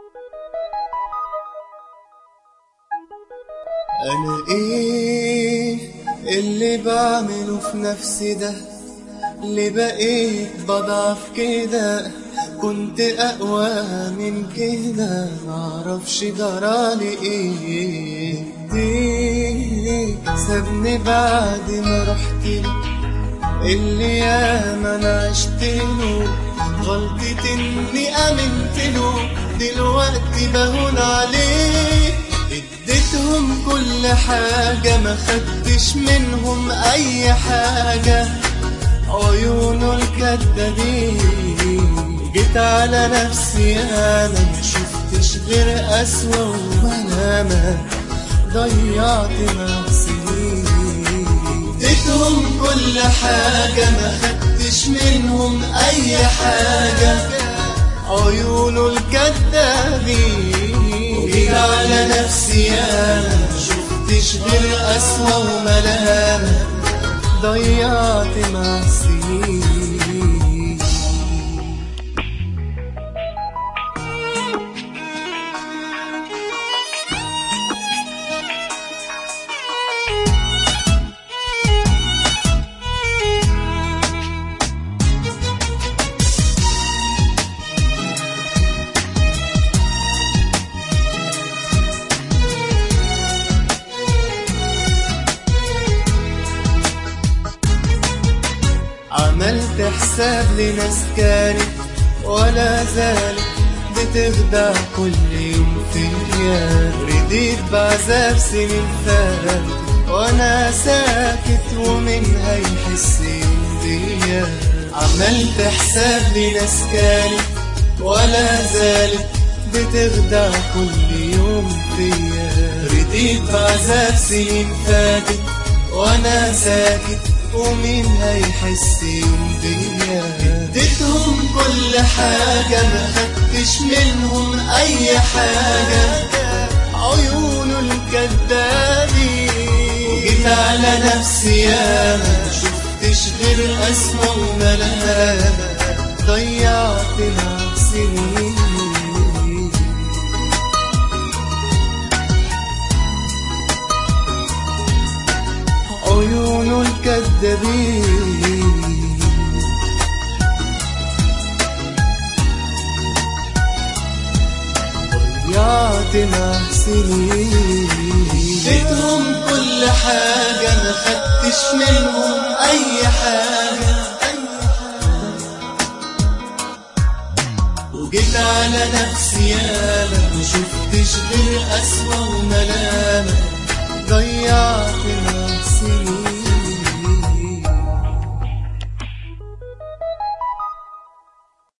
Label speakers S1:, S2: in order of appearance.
S1: أنا إيه اللي بعمله في نفسي ده اللي بقيت بضعف كده كنت أقوى من كده معرفش جرالي إيه دي سابني بعد ما رحت له اللي ياما أنا عشت له غلطة إني آمنت له دلوقتي بهون عليه اديتهم كل حاجة ما خدتش منهم أي حاجة عيونه الكدابين جيت على نفسي أنا ما شفتش غير أسوأ وملامة ضيعت مع سنين اديتهم كل حاجة ما خدتش منهم أي حاجة عيونه الكدابين جيت على نفسي أنا ما شفتش غير أسوأ وملامة ضيعت مع السنين عملت حساب لناس كانت ولا زالت بتخدع كل يوم فيا رديت بعذاب سنين فاتت وانا ساكت ومن هيحس يوم بيا عملت حساب لناس كانت ولا زالت بتخدع كل يوم فيا رديت بعذاب سنين فاتت وانا ساكت ومين هيحس يوم بيا اديتهم كل حاجة ما خدتش منهم أي حاجة عيونه الكدابين وجيت على نفسي أنا ما شفتش غير أسوأ وملامة ضيعت مع سنين عيونه الكدابين ضيعت مع سنين اديتهم كل حاجة ما خدتش منهم أي حاجة وجيت على نفسي أنا ما